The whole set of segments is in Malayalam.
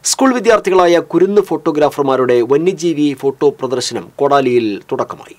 സ്കൂൾ വിദ്യാർത്ഥികളായ കുരുന്ന് ഫോട്ടോഗ്രാഫർമാരുടെ വന്യജീവി ഫോട്ടോ പ്രദർശനം കൊടാലിയിൽ തുടക്കമായി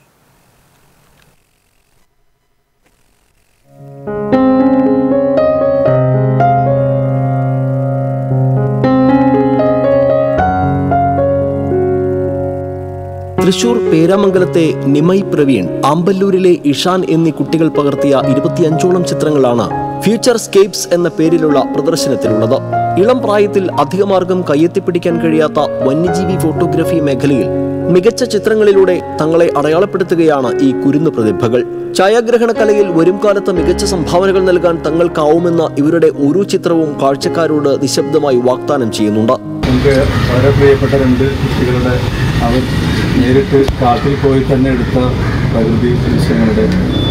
തൃശൂർ പേരാമംഗലത്തെ നിമൈ പ്രവീൺ ആമ്പല്ലൂരിലെ ഇഷാൻ എന്നീ കുട്ടികൾ പകർത്തിയ ഇരുപത്തിയഞ്ചോളം ചിത്രങ്ങളാണ് ഫ്യൂച്ചർ സ്കേപ്സ് എന്ന പേരിലുള്ള പ്രദർശനത്തിലുള്ളത് ഇളം പ്രായത്തിൽ അധികമാർഗം കയ്യെത്തിപ്പിടിക്കാൻ കഴിയാത്ത വന്യജീവി ഫോട്ടോഗ്രഫി മേഖലയിൽ മികച്ച ചിത്രങ്ങളിലൂടെ തങ്ങളെ അടയാളപ്പെടുത്തുകയാണ് ഈ കുരുന്നു പ്രതിഭകൾ ഛായാഗ്രഹണ കലയിൽ വരും കാലത്ത് മികച്ച സംഭാവനകൾ നൽകാൻ തങ്ങൾക്കാവുമെന്ന ഇവരുടെ ഓരോ ചിത്രവും കാഴ്ചക്കാരോട് നിശബ്ദമായി വാഗ്ദാനം ചെയ്യുന്നുണ്ട് നമുക്ക് വളരെ പ്രിയപ്പെട്ട രണ്ട് കുട്ടികളുടെ അവർ നേരിട്ട് കാട്ടിൽ പോയി തന്നെ എടുത്ത പ്രകൃതി ദൃശ്യങ്ങളുടെ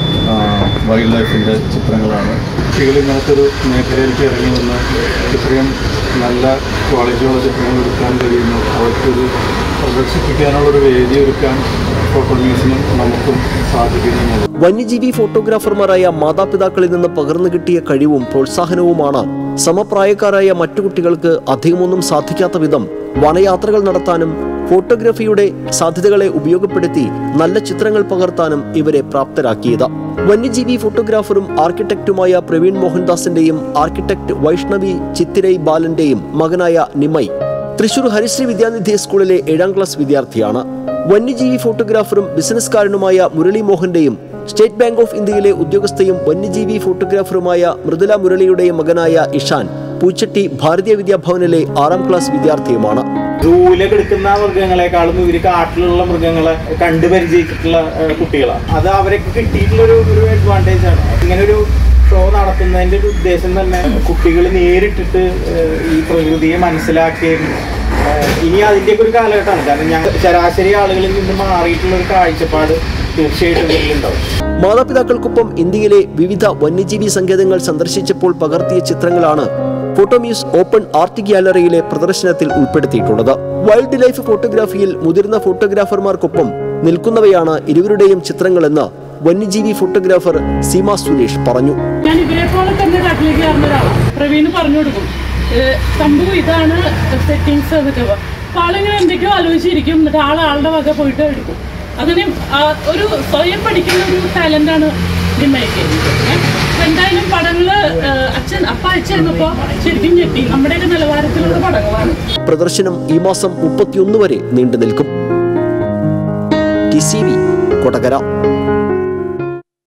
വൈൽഡ് ലൈഫിൻ്റെ ചിത്രങ്ങളാണ് കുട്ടികൾ ഇങ്ങനത്തെ ഒരു മേഖലയിലേക്ക് ഇറങ്ങി വന്ന് ഇത്രയും നല്ല ക്വാളിറ്റിയുള്ള ചിത്രങ്ങൾ എടുക്കാൻ കഴിയുന്നു അവർക്കൊരു പ്രദർശിപ്പിക്കാനുള്ളൊരു വേദി ഒരുക്കാൻ ഫോട്ടോ മ്യൂസിനും നമുക്കും സാധിക്കുന്നുള്ളത് വന്യജീവി ഫോട്ടോഗ്രാഫർമാരായ മാതാപിതാക്കളിൽ നിന്ന് പകർന്നു കിട്ടിയ കഴിവും പ്രോത്സാഹനവുമാണ് സമപ്രായക്കാരായ മറ്റു കുട്ടികൾക്ക് അധികമൊന്നും സാധിക്കാത്ത വിധം വനയാത്രകൾ നടത്താനും ഫോട്ടോഗ്രഫിയുടെ സാധ്യതകളെ ഉപയോഗപ്പെടുത്തി നല്ല ചിത്രങ്ങൾ പകർത്താനും ഇവരെ പ്രാപ്തരാക്കിയത് വന്യജീവി ഫോട്ടോഗ്രാഫറും ആർക്കിടെക്റ്റുമായ പ്രവീൺ മോഹൻദാസിന്റെയും ആർക്കിടെക്ട് വൈഷ്ണവി ചിത്തിരൈ ബാലന്റെയും മകനായ നിമൈ തൃശൂർ ഹരിശ്രീ വിദ്യാനിധി സ്കൂളിലെ ഏഴാം ക്ലാസ് വിദ്യാർത്ഥിയാണ് വന്യജീവി ഫോട്ടോഗ്രാഫറും ബിസിനസ്സുകാരനുമായ മുരളി മോഹന്റെയും സ്റ്റേറ്റ് ബാങ്ക് ഓഫ് ഇന്ത്യയിലെ ഉദ്യോഗസ്ഥയും വന്യജീവി ഫോട്ടോഗ്രാഫറുമായ മൃദുല മുരളിയുടെയും മകനായ ഇഷാൻ പൂച്ചട്ടി ഭാരതീയ വിദ്യാഭവനിലെ ആറാം ക്ലാസ് വിദ്യാർത്ഥിയുമാണ് സൂവിലൊക്കെ എടുക്കുന്ന മൃഗങ്ങളെക്കാളും ഇവര് കാട്ടിലുള്ള മൃഗങ്ങളെ കണ്ടു പരിചയിച്ചിട്ടുള്ള ഏഹ്, കുട്ടികളാണ് അത് അവരൊക്കെ കിട്ടിയിട്ടുള്ള ഒരു ഒരു അഡ്വാൻറ്റേജ് ആണ് ഇങ്ങനെ ഒരു ഷോ നടത്തുന്നതിന്റെ ഒരു ഉദ്ദേശം തന്നെ കുട്ടികൾ നേരിട്ടിട്ട് ഏഹ്, ഈ പ്രകൃതിയെ മനസ്സിലാക്കുകയും ഏഹ്, ഇനി അതിൻ്റെയൊക്കെ ഒരു കാലഘട്ടമാണ് കാരണം ഞാൻ ശരാശരി ആളുകളിൽ നിന്ന് മാറിയിട്ടുള്ള ഒരു കാഴ്ചപ്പാട് തീർച്ചയായിട്ടും ഇതിലുണ്ടാവും മാതാപിതാക്കൾക്കൊപ്പം ഇന്ത്യയിലെ വിവിധ വന്യജീവി സങ്കേതങ്ങൾ സന്ദർശിച്ചപ്പോൾ പകർത്തിയ ചിത്രങ്ങളാണ് ഫോട്ടോമ്യൂസ് ഓപ്പൺ ആർട്ട് ഗ്യാലറിയിലെ പ്രദർശനത്തിൽ ഉൾപ്പെടുത്തിയിട്ടുള്ളത് വൈൽഡ് ലൈഫ് ഫോട്ടോഗ്രാഫിയിൽ മുതിർന്ന ഫോട്ടോഗ്രാഫർമാർക്കൊപ്പം നിൽക്കുന്നവയാണ് ഇരുവരുടെയും ചിത്രങ്ങളെന്ന് വന്യജീവി ഫോട്ടോഗ്രാഫർ സീമ സുരേഷ് പറഞ്ഞു ഞാൻ ഇവരെ പോലെ തന്നെ കാട്ടിലേക്ക് കയറുന്ന ഒരാളാണ് പ്രവീണ് പറഞ്ഞു കൊടുക്കും ഏഹ് സംഭവം ഇതാണ് സെറ്റിങ്സ് എന്നൊക്കെ അപ്പൊ ആളിങ്ങനെ എന്തൊക്കെയോ ആലോചിച്ചിരിക്കും എന്നിട്ട് ആൾ ആളുടെ വക പോയിട്ട് എടുക്കും അങ്ങനെ ആ ഒരു സ്വയം പഠിക്കുന്ന ഒരു ടാലന്റാണ് ഡിമയ്ക്ക് എന്തായാലും പടങ്ങള് ഏഹ് അച്ഛൻ അപ്പ അയച്ചിരുന്നപ്പോ ശരിക്കും ഞെട്ടി നമ്മുടെയൊക്കെ നിലവാരത്തിലുള്ള പടങ്ങളാണ് പ്രദർശനം ഈ മാസം മുപ്പത്തിയൊന്ന് വരെ നീണ്ടു നിൽക്കും ടി സി വി കൊടകര